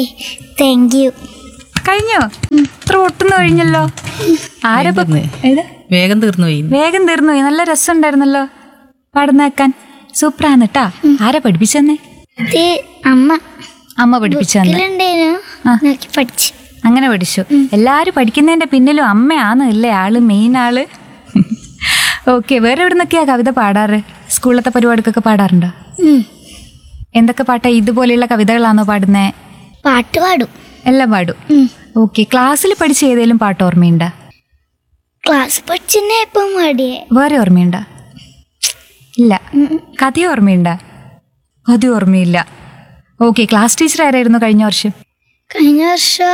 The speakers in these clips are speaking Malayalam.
താങ്ക് യു കഴിഞ്ഞോ ഇത്ര ഒട്ടുന്നു കഴിഞ്ഞല്ലോ ആരപ്പ തീർന്ന്. ഏത് വേഗം തീർന്നു പോയി വേഗം തീർന്നു പോയി. നല്ല രസമുണ്ടായിരുന്നല്ലോ പാടുന്നേക്കാൻ സൂപ്പറാന്ന് കേട്ടാ ആരാ പഠിപ്പിച്ചെന്നേ ഇത് അമ്മ അമ്മ പഠിപ്പിച്ചെന്ന് ഇതിലുണ്ടേനു ആ. നോക്കി പഠിച്ചു അങ്ങനെ പഠിച്ചു എല്ലാരും പഠിക്കുന്നതിന്റെ പിന്നിലും അമ്മയാണ് അല്ലേ ആള് മെയിൻ ആള് ഓക്കെ വേറെ എവിടെ നിന്നൊക്കെയാ കവിത പാടാറ് സ്കൂളിലത്തെ പരിപാടിക്കൊക്കെ പാടാറുണ്ടോ ഉം. എന്തൊക്കെ പാട്ടാ ഇതുപോലെയുള്ള കവിതകളാണോ പാടുന്നേ പാട്ട് പാടും എല്ലാം പാടും ഉം. ഓക്കെ ക്ലാസ്സിൽ പഠിച്ച ഏതെങ്കിലും പാട്ട് ഓർമ്മയുണ്ടോ ക്ലാസ് പഠിച്ചെന്നെ ഇപ്പം പാടിയേ വേറെ ഓർമ്മയുണ്ടോ ഇല്ല കഥ ഓർമ്മയുണ്ടോ കഥ ഓർമ്മയില്ല ഓക്കെ ക്ലാസ് ടീച്ചർ ആരായിരുന്നു കഴിഞ്ഞ വർഷം കഴിഞ്ഞ വർഷം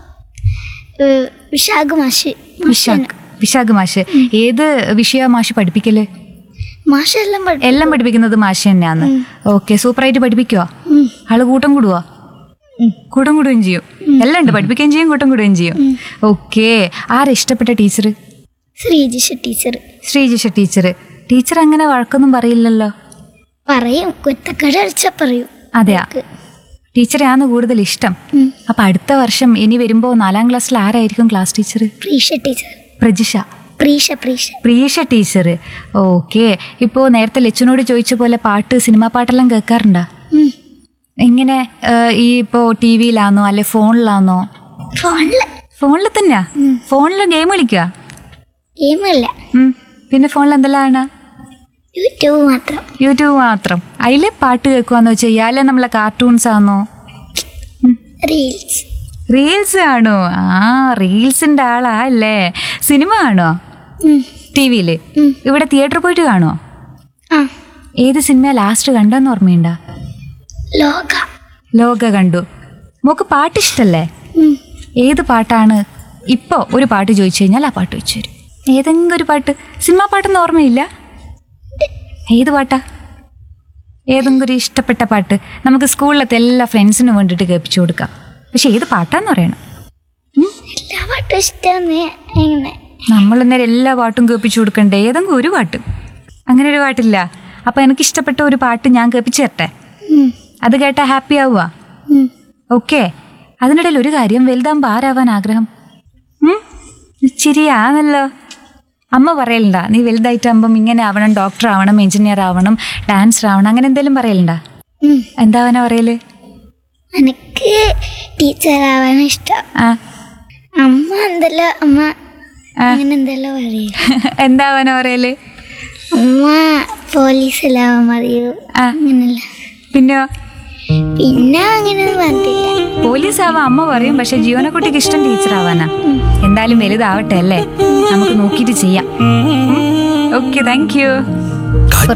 ഏഹ്, വിശാഖ മാഷ് വിശാഖ് വിശാഖ് മാഷ് ഏത് വിഷയ മാഷ് പഠിപ്പിക്കല് മാഷെല്ലാം പഠിച്ചു എല്ലാം പഠിപ്പിക്കുന്നത് മാഷ് തന്നെയാന്ന് ഓക്കെ സൂപ്പറായിട്ട് പഠിപ്പിക്കുവോ ആള് കൂട്ടം കൂടുവോ കൂട്ടം കൂടുകയും ചെയ്യും എല്ലാം ഉണ്ട് പഠിപ്പിക്കുകയും ചെയ്യും കൂട്ടം കൂടുകയും ചെയ്യും ഓക്കെ ആരാ ഇഷ്ടപ്പെട്ട teacher Sreejisha teacher Sreejisha teacher teacher അങ്ങനെ വഴക്കൊന്നും പറയില്ലല്ലോ പറയും കുത്തക്കട അടിച്ച പറയും അതെയാ ടീച്ചറെയാണ് കൂടുതൽ ഇഷ്ടം ഉം. അപ്പൊ അടുത്ത വർഷം ഇനി വരുമ്പോ നാലാം ക്ലാസ്സിൽ ആരായിരിക്കും class teacher Preesha teacher Prajisha Preesha Preesha Priyesha teacher okay ഇപ്പോൾ നേരത്തെ ലച്ചുനോട് ചോദിച്ച പോലെ പാട്ട് സിനിമാ പാട്ടെല്ലാം കേൾക്കാറുണ്ടോ ഉം. ഇങ്ങനെ ഏഹ്, ഈ ഇപ്പോൾ ടി വിയിലാണോ അല്ലെ ഫോണിലാണോ ഫോണില് ഫോണിൽ തന്നെയാ ഫോണിൽ ഗെയിം കളിക്കുക ഗെയിമല്ല ഉം. പിന്നെ ഫോണിൽ എന്തെല്ലാമാണ് യൂട്യൂബ് മാത്രം യൂട്യൂബ് മാത്രം അതിൽ പാട്ട് കേൾക്കുവാന്ന് വെച്ചാൽ ഇയാളെ നമ്മളെ കാർട്ടൂൺസ് ആണോ റീൽസ് റീൽസ് ആണോ ആ റീൽസിന്റെ ആളാ അല്ലേ സിനിമ ആണോ ഉം. ടി വിയിൽ ഉം. ഇവിടെ തിയേറ്ററിൽ പോയിട്ട് കാണുമോ ആ ഏത് സിനിമ ലാസ്റ്റ് കണ്ടെന്ന് ഓർമ്മയുണ്ടോ ലോക ലോക കണ്ടു മോക്ക് പാട്ട് ഇഷ്ടല്ലേ ഉം. ഏത് പാട്ടാണ് ഇപ്പോൾ ഒരു പാട്ട് ചോദിച്ചു കഴിഞ്ഞാൽ ആ പാട്ട് വെച്ചു തരും ഏതെങ്കിലും ഒരു പാട്ട് സിനിമാ പാട്ടൊന്നും ഓർമ്മയില്ല ഏത് പാട്ടാ ഏതെങ്കിലും ഒരു ഇഷ്ടപ്പെട്ട പാട്ട് നമുക്ക് സ്കൂളിലത്തെ എല്ലാ ഫ്രണ്ട്സിനും വേണ്ടിയിട്ട് കേൾപ്പിച്ചു കൊടുക്കാം പക്ഷെ ഏത് പാട്ടാന്ന് പറയണം എല്ലാ പാട്ടും ഇഷ്ടമാണ് എങ്ങനെ നമ്മൾ അന്നേരം എല്ലാ പാട്ടും കേൾപ്പിച്ചു കൊടുക്കണ്ടേ ഏതെങ്കിലും ഒരു പാട്ട് അങ്ങനെ ഒരു പാട്ടില്ല അപ്പം എനിക്ക് ഇഷ്ടപ്പെട്ട ഒരു പാട്ട് ഞാൻ കേൾപ്പിച്ചു തരട്ടെ ഉം. അത് കേട്ടാ ഹാപ്പി ആവുക ഉം. ഓക്കെ അതിനിടയിൽ ഒരു കാര്യം വലുതാകുമ്പോൾ ആരാവാൻ ആഗ്രഹം ഉം? ചിരിയാണല്ലോ അമ്മ പറയലുണ്ടാ നീ വലുതായിട്ടാകുമ്പം ഇങ്ങനെ ആവണം ഡോക്ടർ ആവണം എഞ്ചിനീയർ ആവണം ഡാൻസർ ആവണം അങ്ങനെ എന്തെങ്കിലും പറയലുണ്ടാ ഉം. എന്താവാനാ പറയല് എനിക്ക് ടീച്ചറാവാൻ ഇഷ്ടം ആ അമ്മ എന്തല്ലോ അമ്മ അങ്ങനെ എന്തല്ലോ പറയും എന്താവാനാ പറയല് അമ്മ പോലീസിലാവാൻ മതിയോ ആ. അങ്ങനല്ല പിന്നെയോ പിന്നെ അങ്ങനെയൊന്നും പറഞ്ഞില്ല പോലീസ് ആവാൻ അമ്മ പറയും പക്ഷെ ജീവനക്കുട്ടിക്ക് ഇഷ്ടം ടീച്ചർ ആവാനാ എന്തായാലും വലുതാവട്ടെ അല്ലേ നമുക്ക് നോക്കിയിട്ട് ചെയ്യാം ഓക്കെ താങ്ക് യു